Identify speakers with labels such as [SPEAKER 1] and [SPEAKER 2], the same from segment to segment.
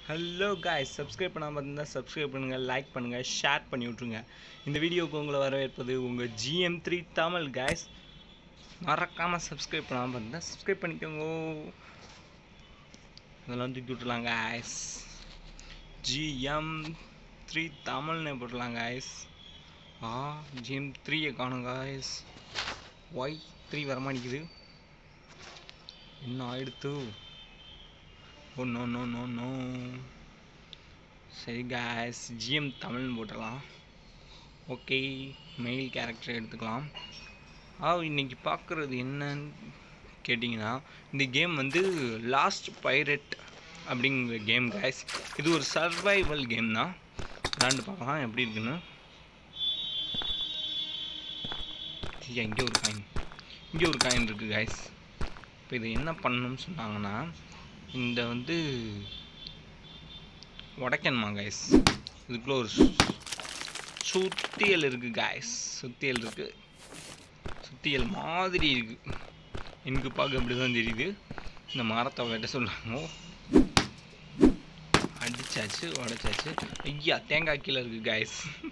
[SPEAKER 1] Hello guys subscribe பண்ணாமல் பார்த்தீங்கன்னா subscribe பண்ணுங்கள் லைக் பண்ணுங்கள் ஷேர் பண்ணி விட்ருங்க இந்த வீடியோவுக்கு உங்களை வரவேற்பது உங்கள் ஜிஎம் த்ரீ தமிழ் காய்ஸ் மறக்காமல் சப்ஸ்கிரைப் பண்ணாமல் பார்த்தீங்கன்னா சப்ஸ்கிரைப் பண்ணிக்கோங்க இதெல்லாம் தூக்கி விட்டுலாம் காய்ஸ் ஜிஎம் த்ரீ தமிழ்னு போட்டுலாம் காய்ஸ் ஆ ஜிஎம் த்ரீயை காணும் காய்ஸ் ஒய் த்ரீ வரமாட்டேங்குது என்ன ஆயிடுத்து oh no no no no சரி கேஸ் ஜிஎம் தமிழ்னு போட்டுடலாம் ஓகே மெயில் கேரக்டர் எடுத்துக்கலாம் ஆ இன்னைக்கு பார்க்குறது என்னன்னு கேட்டிங்கன்னா இந்த கேம் வந்து லாஸ்ட் பைரட் அப்படிங்கிற கேம் கேஸ் இது ஒரு சர்வைவல் கேம் தான் விளாண்டு பார்க்கலாம் எப்படி இருக்குன்னு ஐயா இங்கே ஒரு காயின் இங்கே ஒரு காயின் இருக்குது கைஸ் இப்போ இதை என்ன பண்ணணும்னு சொன்னாங்கன்னா இந்த வந்து உடைக்கணுமா கைஸ் இதுக்குள்ளே ஒரு சு- சுத்தியல் இருக்குது கைஸ் சுத்தியல் இருக்குது சுத்தியல் மாதிரி இருக்குது எனக்கு பார்க்க அப்படி தான் தெரியுது இந்த மரத்தை வெட்ட சொல்கிறாங்க அடிச்சாச்சு உடைச்சாச்சு ஐயா தேங்காய் கீழே இருக்குது கைஸ்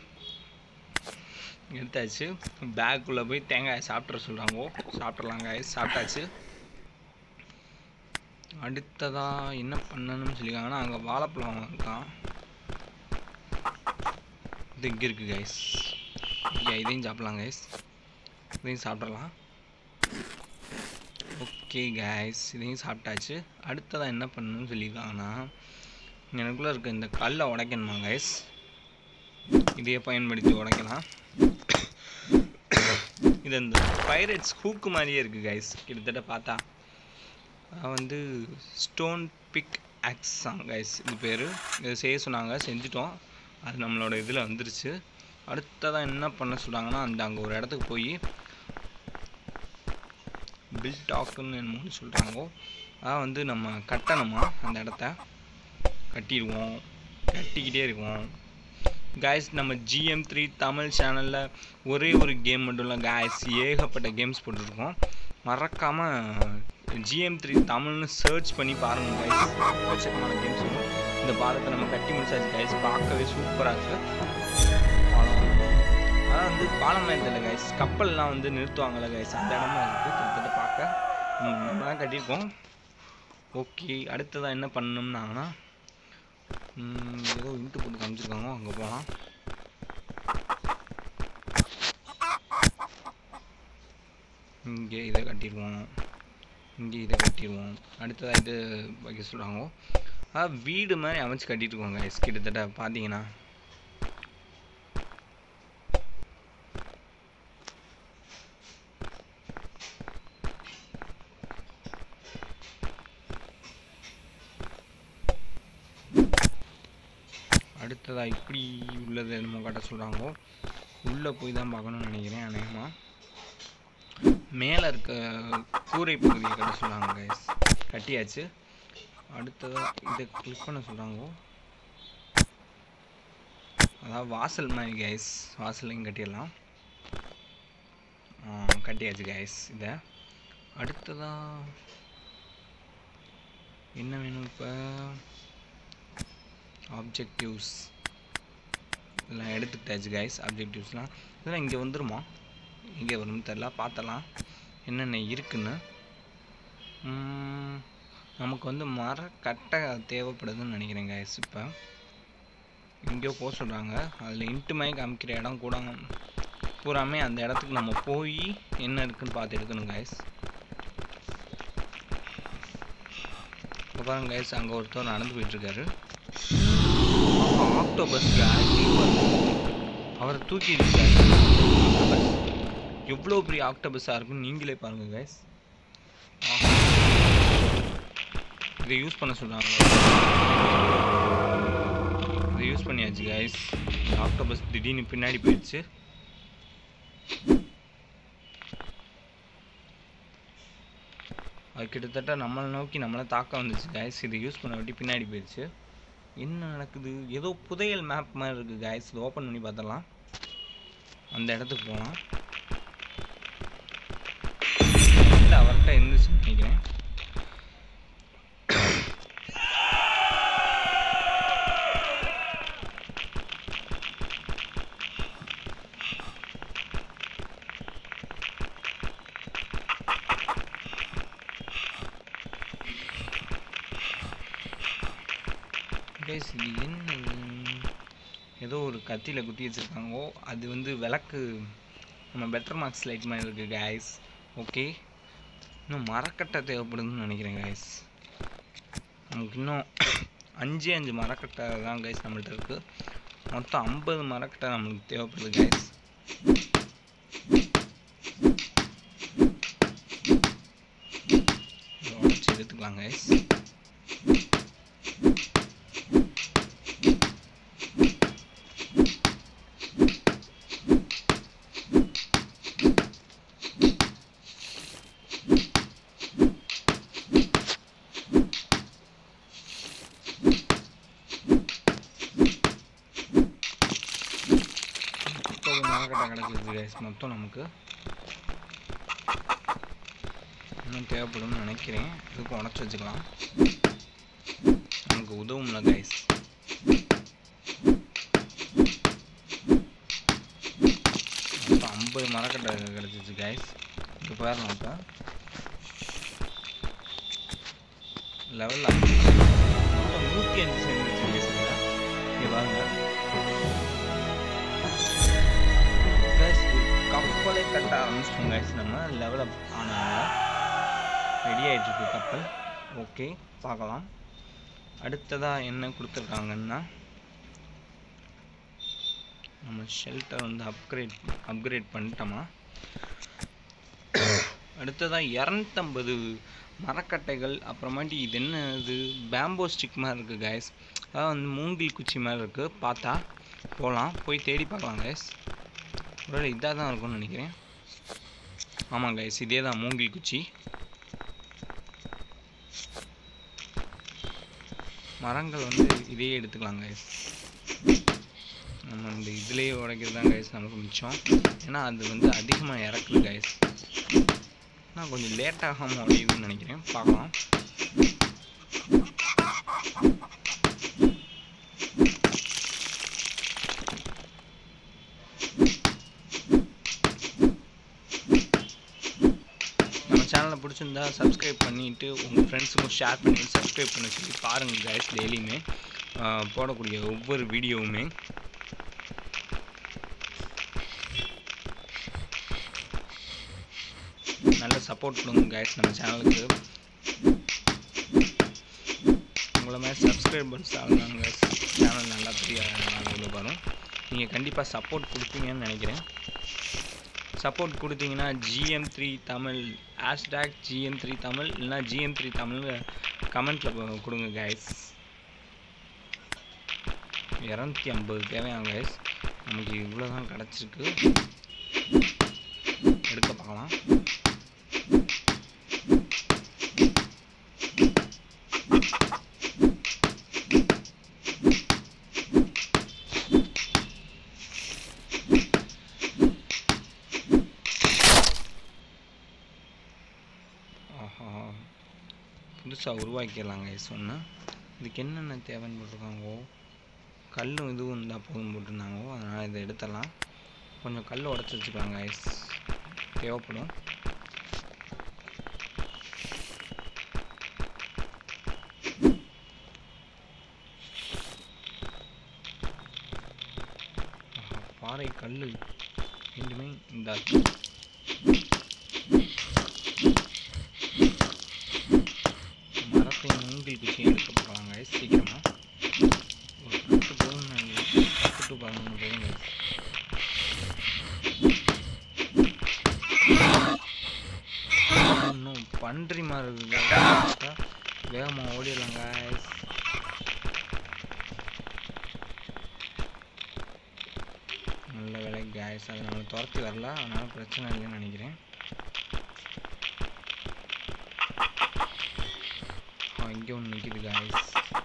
[SPEAKER 1] எடுத்தாச்சு பேக்குள்ளே போய் தேங்காய் சாப்பிட்ற சொல்கிறாங்க சாப்பிட்றலாம் கைஸ் சாப்பிட்டாச்சு அடுத்ததா என்ன பண்ணணும்னு சொல்லியிருக்காங்கன்னா அங்கே வாழைப்பழம் இருக்கான் இது இங்கே இருக்குது கைஸ் ஐயா இதையும் சாப்பிட்லாம் கைஸ் இதையும் சாப்பிட்றலாம் ஓகே கைஸ் இதையும் சாப்பிட்டாச்சு அடுத்ததாக என்ன பண்ணணும்னு சொல்லியிருக்காங்கன்னா எனக்குள்ளே இருக்க இந்த கல்லை உடைக்கணுமா கைஸ் இதையே பயன்படுத்தி உடைக்கலாம் இது இந்த பைரட்ஸ் ஹூக்கு மாதிரியே இருக்குது கைஸ் கிட்டத்தட்ட பார்த்தா அது வந்து ஸ்டோன் பிக் ஆக்ஸாங் கைஸ் இது பேர் இதை செய்ய சொன்னாங்க செஞ்சுட்டோம் அது நம்மளோட இதில் வந்துருச்சு அடுத்ததாக என்ன பண்ண சொல்கிறாங்கன்னா அந்த அங்கே ஒரு இடத்துக்கு போய் பில் டாக்குன்னு என்னமோ சொல்கிறாங்க அதான் வந்து நம்ம கட்டணுமா அந்த இடத்த கட்டிடுவோம் கட்டிக்கிட்டே இருக்கோம் காய்ஸ் நம்ம ஜிஎம் த்ரீ தமிழ் சேனலில் ஒரே ஒரு கேம் மட்டும் இல்லை காய்ஸ் ஏகப்பட்ட கேம்ஸ் போட்டிருக்கோம் மறக்காமல் ஜிஎம் த்ரீ தமிழ்னு சர்ச் பண்ணி பாருங்க கைஸ் எக்கச்சக்கமான கேம்ஸ் வரும் இந்த பாலத்தை நம்ம கட்டி முடிச்சாச்சு கைஸ் பார்க்கவே சூப்பராக இருக்கு பாலம் அதான் வந்து பாலம் இல்லை கைஸ் கப்பல்லாம் வந்து நிறுத்துவாங்கல்ல கைஸ் அந்த இடமா இருக்குது கிட்டத்தட்ட பார்க்க ம், நம்ம தான் கட்டியிருக்கோம் ஓகே அடுத்ததாக என்ன பண்ணணும்னாங்கன்னா ம், ஏதோ இன்ட்டு போட்டு காமிச்சிருக்காங்க அங்கே போகலாம் இங்கே இதை கட்டிடுவோம் இங்கே இதை கட்டிடுவோம் அடுத்ததாக இது வைக்க சொல்கிறாங்க அதாவது வீடு மாதிரி அமைச்சு கட்டிட்டு இருக்கோங்க guys. கிட்டத்தட்ட பார்த்தீங்கன்னா அடுத்ததாக இப்படி உள்ளது என்னமோ கட்ட சொல்கிறாங்க உள்ளே போய் தான் பார்க்கணும்னு நினைக்கிறேன் அநேகமாக மேலே இருக்க கூரை பகுதியை கட்ட சொல்கிறாங்க கைஸ் கட்டியாச்சு அடுத்ததாக இதை கிளிக் பண்ண சொல்கிறாங்க அதாவது வாசல் மாதிரி கைஸ் வாசலையும் கட்டிடலாம் ஆ, கட்டியாச்சு கைஸ் இதை அடுத்ததாக என்ன வேணும் இப்போ ஆப்ஜெக்டிவ்ஸ் இதெல்லாம் எடுத்துக்கிட்டாச்சு கைஸ் ஆப்ஜெக்டிவ்ஸ்லாம் இதெல்லாம் இங்கே வந்துருமா எங்கே வரும்னு தெரில பார்த்தலாம் என்னென்ன இருக்குன்னு ம், நமக்கு வந்து மரக்கட்டை தேவைப்படுதுன்னு நினைக்கிறேன் கைஸ் இப்போ எங்கேயோ போக சொல்கிறாங்க அதில் இன்ட்டு மாதிரி காமிக்கிற இடம் கூட பூராமே அந்த இடத்துக்கு நம்ம போய் என்ன இருக்குன்னு பார்த்து எடுக்கணும் கைஸ் இப்போ பாருங்க கைஸ் அங்கே ஒருத்தர் நடந்து போயிட்டுருக்காரு ஆக்டோபஸ் அவரை தூக்கி இருக்காரு எவ்வளோ பெரிய ஆக்டோபஸாக இருக்குன்னு நீங்களே பாருங்க கைஸ் இதை யூஸ் பண்ண சொல்கிறாங்க இதை யூஸ் பண்ணியாச்சு கைஸ் ஆக்டோபஸ் திடீர்னு பின்னாடி போயிடுச்சு அது கிட்டத்தட்ட நம்மளை நோக்கி நம்மளை தாக்க வந்துச்சு கைஸ் இதை யூஸ் பண்ண விட்டு பின்னாடி போயிடுச்சு என்ன நடக்குது ஏதோ புதையல் மேப் மாதிரி இருக்குது கைஸ் இதை ஓப்பன் பண்ணி பார்த்தலாம் அந்த இடத்துக்கு போகலாம் இல்லை அவர்கிட்ட இருந்துச்சு நினைக்கிறேன் கைஸ் இது என்ன ஏதோ ஒரு கத்தியில் குத்தி வச்சுருக்காங்கோ அது வந்து விளக்கு நம்ம பெட்டர் மார்க்ஸ் லைட் மாதிரி இருக்குது கைஸ் ஓகே இன்னும் மரக்கட்டை தேவைப்படுதுன்னு நினைக்கிறேன் கைஸ் நமக்கு இன்னும் அஞ்சு அஞ்சு மரக்கட்டை தான் கைஸ் நம்மள்ட்ட இருக்குது மொத்தம் ஐம்பது மரக்கட்டை நம்மளுக்கு தேவைப்படுது கைஸ் உடச்சி எடுத்துக்கலாம் கைஸ் முப்பது மரக்கட்டை கிடச்சிருச்சு கைஸ் மொத்தம் நமக்கு இன்னும் தேவைப்படும்னு நினைக்கிறேன் இதுக்கு உடச்சி வச்சுக்கலாம் நமக்கு உதவும்ல கைஸ் மொத்தம் ஐம்பது மரக்கட்டை கிடச்சிச்சு கைஸ் இப்போ பாருங்க இப்போ லெவலில் மொத்தம் நூற்றி அஞ்சு சேர்ந்துச்சு கைஸ் இங்கே பாருங்க கைஸ் கப்பலை கட்ட ஆரம்பிச்சிட்டோம் கைஸ் நம்ம லெவலப் ஆனவங்க ரெடி ஆகிட்டுருக்கு கப்பல் ஓகே பார்க்கலாம் அடுத்ததாக என்ன கொடுத்துருக்காங்கன்னா நம்ம ஷெல்டர் வந்து அப்கிரேட் அப்கிரேட் பண்ணிட்டோமா அடுத்ததாக இரநூத்தம்பது மரக்கட்டைகள் அப்புறமாட்டி இது என்ன இது பேம்போ ஸ்டிக் மாதிரி இருக்குது கைஸ் அதாவது வந்து மூங்கில் குச்சி மாதிரி இருக்குது பார்த்தா போகலாம் போய் தேடி பார்க்கலாம் கைஸ் ஒருவேளை இதாக தான் இருக்கும்னு நினைக்கிறேன் ஆமாம் கைஸ் இதே தான் மூங்கில் குச்சி மரங்கள் வந்து இதே எடுத்துக்கலாம் கைஸ் நம்ம இந்த இதுலேயே உடைக்கிறது தான் கைஸ் நமக்கு மிச்சம் ஏன்னா அது வந்து அதிகமாக இறக்குது கைஸ் ஆனால் கொஞ்சம் லேட்டாகாமல் உடையுதுன்னு நினைக்கிறேன் பார்க்கலாம் நம்ம சேனலை பிடிச்சிருந்தா சப்ஸ்கிரைப் பண்ணிவிட்டு உங்கள் ஃப்ரெண்ட்ஸுக்கும் ஷேர் பண்ணிட்டு சப்ஸ்கிரைப் பண்ண சொல்லி பாருங்கள் கைஸ் டெய்லியுமே ஆஹ் போடக்கூடிய ஒவ்வொரு வீடியோவுமே நல்ல சப்போர்ட் கொடுங்க கைஸ் நம்ம சேனலுக்கு உங்களை மாதிரி சப்ஸ்கிரைபர்ஸ் ஆகணும் கைஸ் சேனல் நல்லா பெரிய அளவில் வரும் நீங்கள் கண்டிப்பாக சப்போர்ட் கொடுப்பீங்கன்னு நினைக்கிறேன் சப்போர்ட் கொடுத்தீங்கன்னா GM three Tamil hashtag GM three Tamil இல்லைனா ஜிஎம் த்ரீ தமிழ் கமெண்ட்டில் கொடுங்க கைஸ் இரநூத்தி ஐம்பது தேவையான கைஸ் நமக்கு இவ்வளோ தான் கிடச்சிருக்கு எடுக்க பார்க்கலாம் ஆஹா புதுசாக உருவாக்கிடலாங்க கைஸ் ஒன்று இதுக்கு என்னென்ன தேவைன்னு போட்டிருக்காங்கோ கல்லும் இதுவும் இருந்தால் போதும் போட்டிருந்தாங்கோ அதனால் இதை எடுத்துடலாம் கொஞ்சம் கல் உடச்சி வச்சுக்கலாம் கைஸ் தேவைப்படும் ஆஹா, பாறை கல் ரெண்டுமே இந்த மரத்தை மூங்கில் குச்சி எடுக்க போகிறாங்க சீக்கிரமாக ஒரு பத்து போதும் பத்து டு பதினொன்று போதும் guys. இன்னும் பன்றி மாதிரி இருக்கு guys. வேகமாக ஓடிடலாம் guys நல்ல வேலை கேஸ் அது நம்மளை துரத்தி வரல அதனால பிரச்சனை இல்லைன்னு நினைக்கிறேன் ஆ இங்கே ஒன்று நிற்கிது காய்ஸ்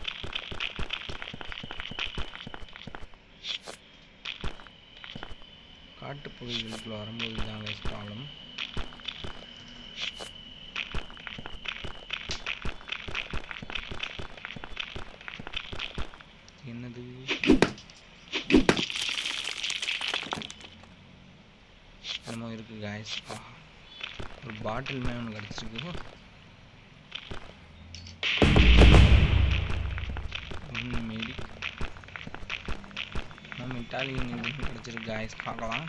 [SPEAKER 1] காட்டுப்பகுதிகளுக்குள்ள வரும்போது தான் guys ப்ராப்ளம் என்னது என்னமோ இருக்கு காய்ஸ் ஒரு பாட்டில் மேலே ஒன்று கிடச்சிருக்கு ஒன்று மெடி இட்டாலியன் இது கிடச்சிருக்கு காய்ஸ் பார்க்கலாம்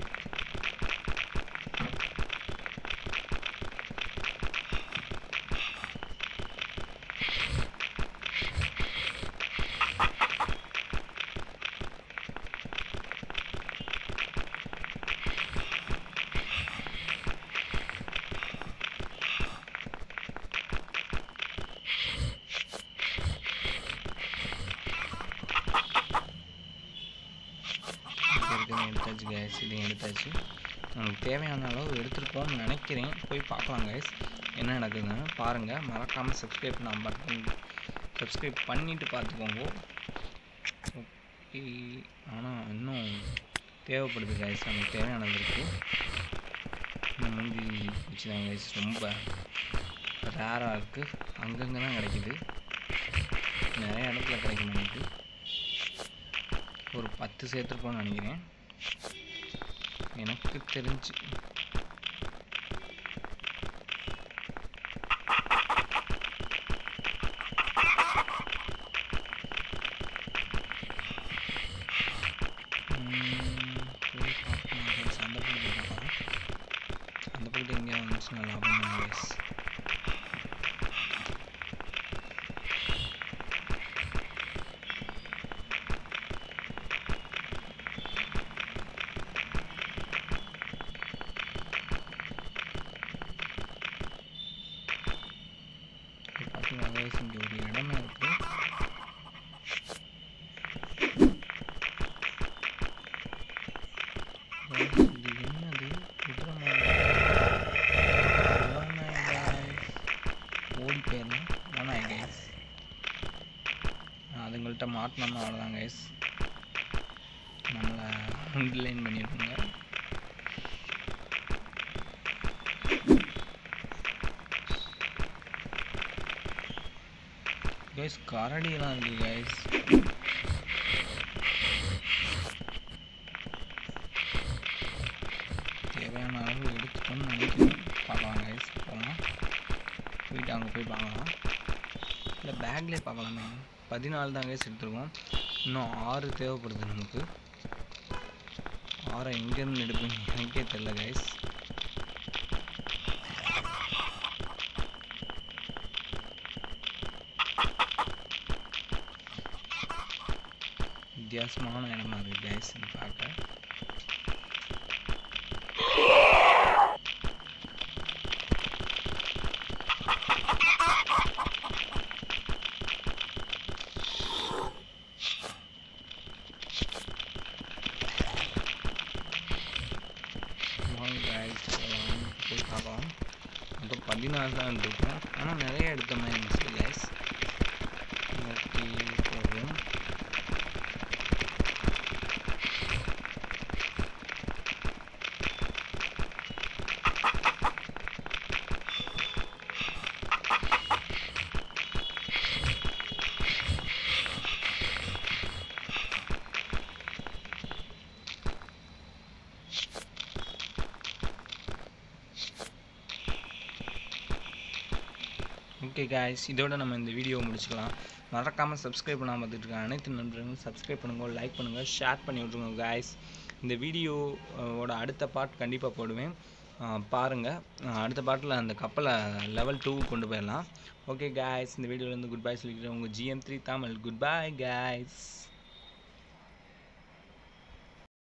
[SPEAKER 1] இருக்குன்னு எடுத்தாச்சு கேஸ் இதையும் எடுத்தாச்சு நமக்கு தேவையான அளவு எடுத்துருக்கோம்னு நினைக்கிறேன் போய் பார்க்கலாம் கேஸ் என்ன நடக்குதுன்னு பாருங்கள் மறக்காமல் சப்ஸ்கிரைப் பண்ண பட்டன் சப்ஸ்கிரைப் பண்ணிவிட்டு பார்த்துக்கோங்க ஓகே ஆனால் இன்னும் தேவைப்படுது கேஸ் நமக்கு தேவையானது இருக்குது இன்னும் மூஞ்சி வச்சு தான் கேஸ் ரொம்ப ரேராக இருக்குது அங்கங்கே தான் கிடைக்குது நிறைய இடத்துல கிடைக்கும் நமக்கு ஒரு பத்து சேர்த்துருப்போம்னு நினைக்கிறேன் எனக்கு தெரிஞ்சு அந்த பக்கத்து எங்கேயா வந்துச்சுன்னா லாபம் தான் guys. இப்போ பார்த்தீங்கன்னா guys, இங்க ஒரு இடமே இருக்கு Guys, இது என்னது குதிரை மாதிரி ஓனாய் guys. ஓடி போயிடணும் ஓனாய் கைஸ் அதுங்கள்ட்ட மாட்டினோம்னா அவ்வளோதான் கைஸ் நம்மளை அண்டர்லைன் பண்ணிடுங்க கைஸ் கரடியெல்லாம் இருக்கு கைஸ் தேவையான அளவு எடுத்துட்டோம்னு நினைக்கிறேன் பார்க்கலாம் கைஸ் போகலாம் போயிட்டு அங்கே போய் பார்க்கலாம் இல்லை பேக்லேயே பார்க்கலாமே பதினாலு தான் கைஸ் எடுத்துருக்கோம் இன்னும் ஆறு தேவைப்படுது நமக்கு ஆறை எங்கேருந்து எடுப்பேன் எனக்கே தெரில கைஸ் வித்தியாசமான இடமா இருக்கு கைஸ் பார்க்க வாங்க guys, போலாம். போய் பார்க்கலாம் மொத்தம் பதினாறு தான் எடுத்துருக்கோம் ஆனால் நிறைய எடுத்த மாதிரி இருந்துச்சு கைஸ் ஓகே போகும் ஓகே காய்ஸ் இதோட நம்ம இந்த வீடியோ முடிச்சுக்கலாம் மறக்காமல் சப்ஸ்கிரைப் பண்ணாமல் பார்த்துட்டு இருக்க அனைத்து நண்பர்களும் சப்ஸ்கிரைப் பண்ணுங்க லைக் பண்ணுங்கள் ஷேர் பண்ணி விட்ருங்க காய்ஸ் இந்த வீடியோவோட அடுத்த பார்ட் கண்டிப்பாக போடுவேன் பாருங்கள் அடுத்த பாட்டில் அந்த கப்பலை லெவல் டூ கொண்டு போயிடலாம் ஓகே காய்ஸ் இந்த வீடியோவில் இருந்து குட் பை சொல்லிக்கிறேன் உங்கள் GM three Tamil goodbye guys